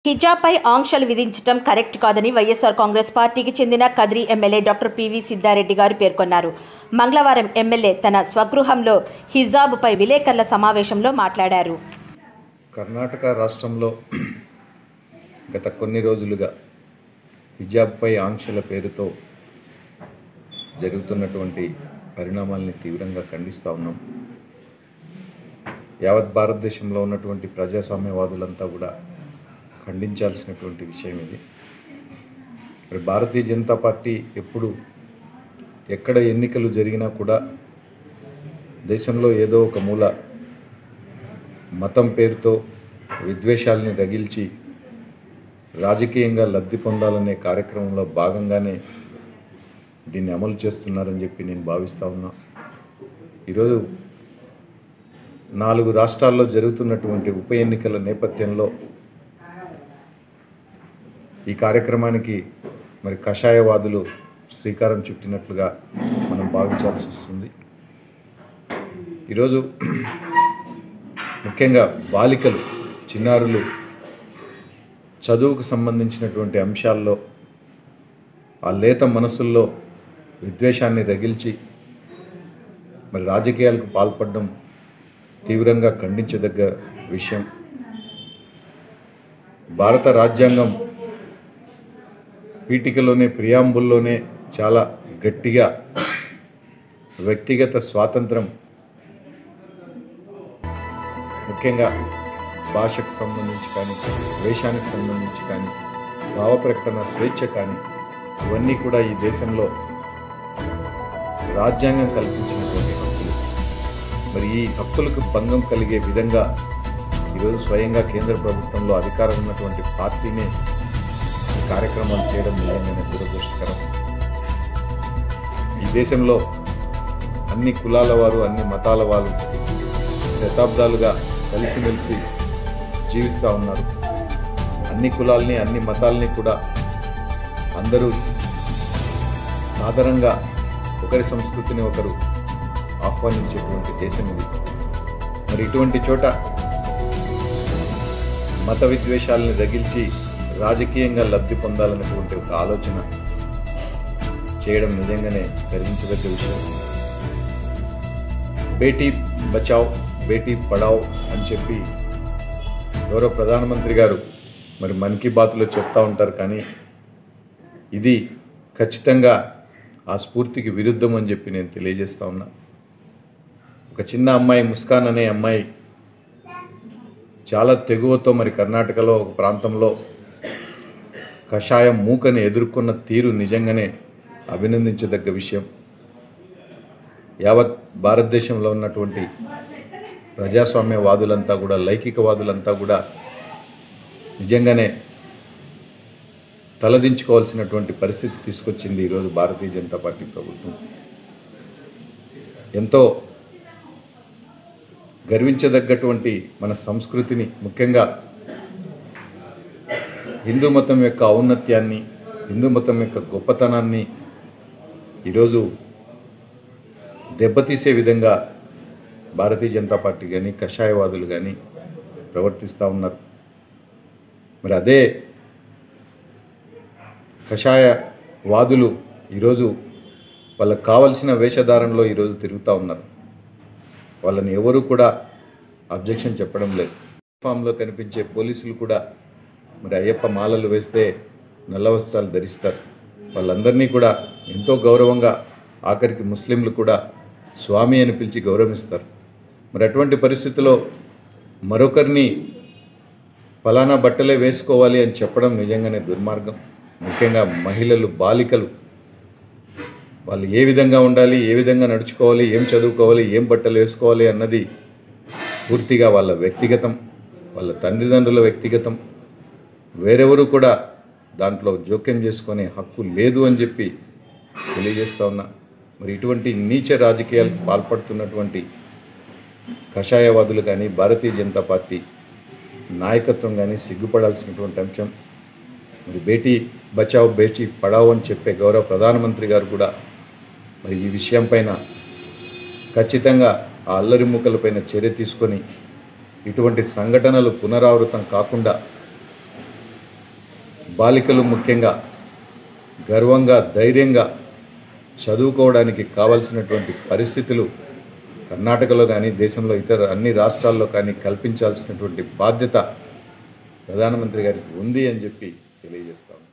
హిజాబ్పై ఆంక్షలు విధించడం కరెక్ట్ కాదని వైఎస్ఆర్ కాంగ్రెస్ పార్టీకి చెందిన Kadiri MLA doctor PV Siddhareddy గారు పేర్కొన్నారు మంగళవారం ఎమ్మెల్యే తన స్వగృహంలో హిజాబ్పై విలేకరుల సమావేశంలో మాట్లాడారు కర్ణాటక రాష్ట్రంలో గత కొన్ని రోజులుగా హిజాబ్పై ఆంక్షల పేరుతో జరుగుతున్నటువంటి పరిణామాల్ని తీవ్రంగా ఖండిస్తూ ఉన్నాం యావత్ భారతదేశంలో ఉన్నటువంటి ప్రజాస్వామ్యవాదులంతా కూడా ఖండించాల్సినటువంటి విషయం ఇది మరి భారతీయ జనతా పార్టీ ఎప్పుడు ఎక్కడ ఎన్నికలు జరిగినా కూడా దేశంలో ఏదో ఒక మూల మతం పేరుతో విద్వేషాలని రగిల్చి రాజకీయంగా లబ్ధి పొందాలనే కార్యక్రమంలో భాగంగానే దీన్ని అమలు చేస్తున్నారని చెప్పి నేను భావిస్తా ఉన్నా ఈరోజు నాలుగు రాష్ట్రాల్లో జరుగుతున్నటువంటి ఉప ఎన్నికల నేపథ్యంలో ఈ కార్యక్రమానికి మరి కషాయవాదులు శ్రీకారం చుట్టినట్లుగా మనం భావించాల్సి వస్తుంది ఈరోజు ముఖ్యంగా బాలికలు చిన్నారులు చదువుకు సంబంధించినటువంటి అంశాల్లో ఆ లేత మనసుల్లో విద్వేషాన్ని రగిల్చి మరి రాజకీయాలకు పాల్పడడం తీవ్రంగా ఖండించదగ్గ విషయం భారత రాజ్యాంగం పీఠికలోనే ప్రియాంబుల్లోనే చాలా గట్టిగా వ్యక్తిగత స్వాతంత్రం ముఖ్యంగా భాషకు సంబంధించి కానీ వేషానికి సంబంధించి కానీ భావ ప్రకటన స్వేచ్ఛ కానీ ఇవన్నీ కూడా ఈ దేశంలో రాజ్యాంగం కల్పించినటువంటి హక్కులు మరి ఈ హక్కులకు భంగం కలిగే విధంగా ఈరోజు స్వయంగా కేంద్ర ప్రభుత్వంలో అధికారం ఉన్నటువంటి పార్టీనే ఈ కార్యక్రమాలు చేయడం నిజంగానే దురదృష్టకరం ఈ దేశంలో అన్ని కులాల వారు అన్ని మతాల వారు శతాబ్దాలుగా కలిసిమెలిసి జీవిస్తూ ఉన్నారు అన్ని కులాల్ని అన్ని మతాల్ని కూడా అందరూ సాధారణంగా ఒకరి సంస్కృతిని ఒకరు ఆహ్వానించేటువంటి దేశం ఇది మరి ఇటువంటి చోట మత విద్వేషాలని రగిల్చి రాజకీయంగా లబ్ధి పొందాలన్నటువంటి ఒక ఆలోచన చేయడం నిజంగానే గర్వించదగ్గ విషయం బేటీ బచావ్ బేటీ పడావ్ అని చెప్పి గౌరవ ప్రధానమంత్రి గారు మరి మన్ కీ బాత్లో చెప్తా ఉంటారు కానీ ఇది ఖచ్చితంగా ఆ స్ఫూర్తికి విరుద్ధం అని చెప్పి నేను తెలియజేస్తా ఉన్నా ఒక చిన్న అమ్మాయి ముస్కాన్ అనే అమ్మాయి చాలా తెగువతో మరి కర్ణాటకలో ఒక ప్రాంతంలో కషాయం మూకని ఎదుర్కొన్న తీరు నిజంగానే అభినందించదగ్గ విషయం యావత్ భారతదేశంలో ఉన్నటువంటి ప్రజాస్వామ్యవాదులంతా కూడా లౌకికవాదులంతా కూడా నిజంగానే తలదించుకోవాల్సినటువంటి పరిస్థితి తీసుకొచ్చింది ఈరోజు భారతీయ జనతా పార్టీ ప్రభుత్వం ఎంతో గర్వించదగ్గటువంటి మన సంస్కృతిని ముఖ్యంగా హిందూ మతం యొక్క ఔన్నత్యాన్ని హిందూ మతం యొక్క గొప్పతనాన్ని ఈరోజు దెబ్బతీసే విధంగా భారతీయ జనతా పార్టీ కానీ కషాయవాదులు కానీ ప్రవర్తిస్తూ ఉన్నారు మరి అదే కషాయ వాదులు ఈరోజు వాళ్ళకు కావలసిన వేషధారణలో ఈరోజు తిరుగుతూ ఉన్నారు వాళ్ళని ఎవరు కూడా అబ్జెక్షన్ చెప్పడం లేదు ఫామ్లో కనిపించే పోలీసులు కూడా మరి అయ్యప్ప మాలలు వేస్తే నల్ల వస్త్రాలు ధరిస్తారు వాళ్ళందరినీ కూడా ఎంతో గౌరవంగా ఆఖరికి ముస్లింలు కూడా స్వామి అని పిలిచి గౌరవిస్తారు మరి అటువంటి పరిస్థితిలో మరొకరిని ఫలానా బట్టలే వేసుకోవాలి అని చెప్పడం నిజంగానే దుర్మార్గం ముఖ్యంగా మహిళలు బాలికలు వాళ్ళు ఏ విధంగా ఉండాలి ఏ విధంగా నడుచుకోవాలి ఏం చదువుకోవాలి ఏం బట్టలు వేసుకోవాలి అన్నది పూర్తిగా వాళ్ళ వ్యక్తిగతం వాళ్ళ తల్లిదండ్రుల వ్యక్తిగతం వేరెవరు కూడా దాంట్లో జోక్యం చేసుకునే హక్కు లేదు అని చెప్పి తెలియజేస్తా ఉన్నా మరి ఇటువంటి నీచ రాజకీయాలకు పాల్పడుతున్నటువంటి కషాయవాదులు కానీ భారతీయ జనతా పార్టీ నాయకత్వం కానీ సిగ్గుపడాల్సినటువంటి అంశం మరి బేటీ బచావ్ బేటీ పడావ్ అని చెప్పే గౌరవ ప్రధానమంత్రి గారు కూడా మరి ఈ విషయం పైన ఖచ్చితంగా ఆ అల్లరి మూకలపైన చర్య తీసుకొని ఇటువంటి సంఘటనలు పునరావృతం కాకుండా బాలికలు ముఖ్యంగా గర్వంగా ధైర్యంగా చదువుకోవడానికి కావలసినటువంటి పరిస్థితులు కర్ణాటకలో కానీ దేశంలో ఇతర అన్ని రాష్ట్రాల్లో కానీ కల్పించాల్సినటువంటి బాధ్యత ప్రధానమంత్రి గారికి ఉంది అని చెప్పి తెలియజేస్తాం